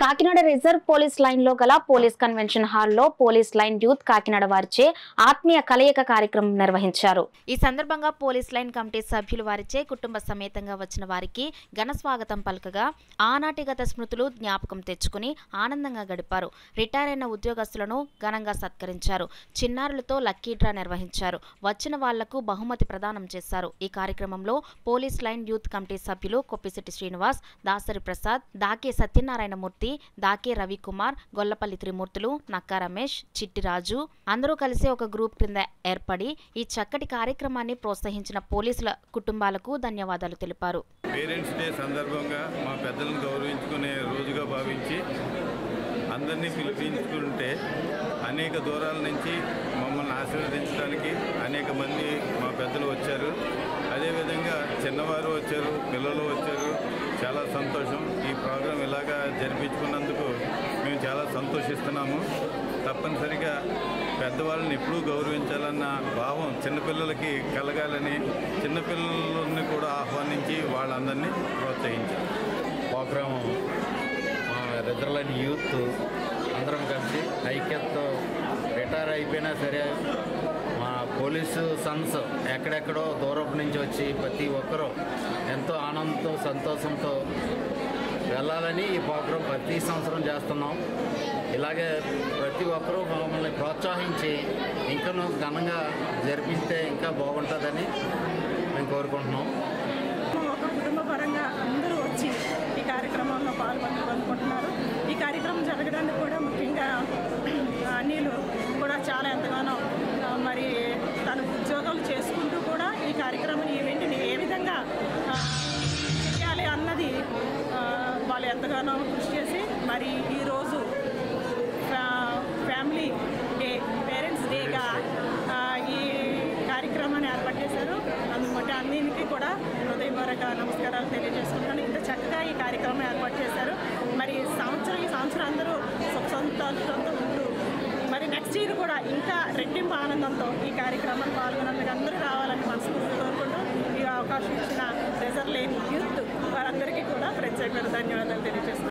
Kakinada reserve police line లో గల police convention హాల్లో పోలీస్ లైన్ యూత్ కాకినాడ వారిచే ఆత్మీయ కలయిక కార్యక్రమం నిర్వహించారు ఈ సందర్భంగా పోలీస్ లైన్ కమిటీ సభ్యులు వారిచే కుటుంబ సమేతంగా వచ్చిన వారికి ఘన స్వాగతం పలకగా ఆనాటి గత స్మృతులు జ్ఞాపకం తెచ్చుకుని ఆనందంగా గడిపారు రిటైర్ అయిన ఉద్యోగస్తులను ఘనంగా సత్కరించారు చిన్నారులతో లక్కీ డ్రా నిర్వహించారు వచ్చిన వాళ్లకు బహుమతి ప్రదానం చేశారు ఈ కార్యక్రమంలో పోలీస్ లైన్ యూత్ కమిటీ సభ్యులు కొప్పిశెట్టి శ్రీనివాస్ దాసరి ప్రసాద్ దాకే సత్యనారాయణమూర్తి దాకే రవికుమార్ గొల్లపల్లి త్రిమూర్తులు నక్కా రమేష్ చిట్టి రాజు అందరూ కలిసి ఒక గ్రూప్ క్రింద ఏర్పడి ఈ చక్కటి కార్యక్రమాన్ని ప్రోత్సహించిన పోలీసుల కుటుంబాలకు ధన్యవాదాలు తెలిపారు పేరెంట్స్ డే సందర్భంగా మా పెద్దలను గౌరవించుకునే రోజుగా భావించి అందరినీ పిలిపించుకుంటే అనేక దూరాల నుంచి మమ్మల్ని ఆశీర్వదించడానికి అనేక మంది మా పెద్దలు వచ్చారు అదేవిధంగా చిన్నవారు వచ్చారు పిల్లలు వచ్చారు చాలా సంతోషం ఈ ప్రోగ్రాం ఇలాగా జరిపించుకున్నందుకు మేము చాలా సంతోషిస్తున్నాము తప్పనిసరిగా పెద్దవాళ్ళని ఎప్పుడూ గౌరవించాలన్న భావం చిన్నపిల్లలకి కలగాలని చిన్నపిల్లలని కూడా ఆహ్వానించి వాళ్ళందరినీ ప్రోత్సహించారు ప్రోగ్రాము మా రిజర్లైన్ యూత్ అందరం కలిసి ఐక్యతతో రిటైర్ అయిపోయినా సరే మా పోలీసు సన్స్ ఎక్కడెక్కడో దూరపు నుంచి వచ్చి ప్రతి ఒక్కరూ ఎంతో ఆనందంతో సంతోషంతో వెళ్ళాలని ఈ ప్రోగ్రాం ప్రతి సంవత్సరం చేస్తున్నాం ఇలాగే ప్రతి ఒక్కరూ మమ్మల్ని ప్రోత్సహించి ఇంకనూ ఘనంగా జరిపిస్తే ఇంకా బాగుంటుందని మేము కోరుకుంటున్నాం ఒక కుటుంబ పరంగా అందరూ వచ్చి ఈ కార్యక్రమంలో పాల్గొనాలనుకుంటున్నారు ఈ కార్యక్రమం జరగడానికి కూడా ముఖ్యంగా అన్నీలు కూడా చాలా ఎంతగానో ఆ, మరి తన ఉద్యోగాలు చేసుకుంటూ కూడా ఈ కార్యక్రమం ఈవెంట్ని ఏ విధంగా ఆ, చేయాలి అన్నది ఆ, వాళ్ళు ఎంతగానో కృషి చేసి మరి ఈరోజు ఫ్యా- ఫ్యామిలీ డే పేరెంట్స్ డేగా ఆ, ఈ కార్యక్రమాన్ని ఏర్పాటు చేశారు అందుబట్టి అన్నింటికి కూడా హృదయపూర్వక నమస్కారాలు తెలియజేసుకుంటాను ఇంత చక్కగా ఈ కార్యక్రమం ఏర్పాటు చేశారు మరి సంవత్సరం ఈ సంవత్సరం అందరూ సుఖ సంతోషంతో ఉంటూ మరి నెక్స్ట్ ఇయర్ కూడా ఇంకా రెట్టింపు ఆనందంతో ఈ కార్యక్రమాన్ని పాల్గొనందుకు అందరూ రావాలని మనస్ఫూర్తిగా కోరుకుంటూ ఈ అవకాశం ఇచ్చిన రిజర్వ్ లేని యూత్ వారందరికీ కూడా ప్రత్యేకమైన ధన్యవాదాలు తెలియజేస్తున్నాను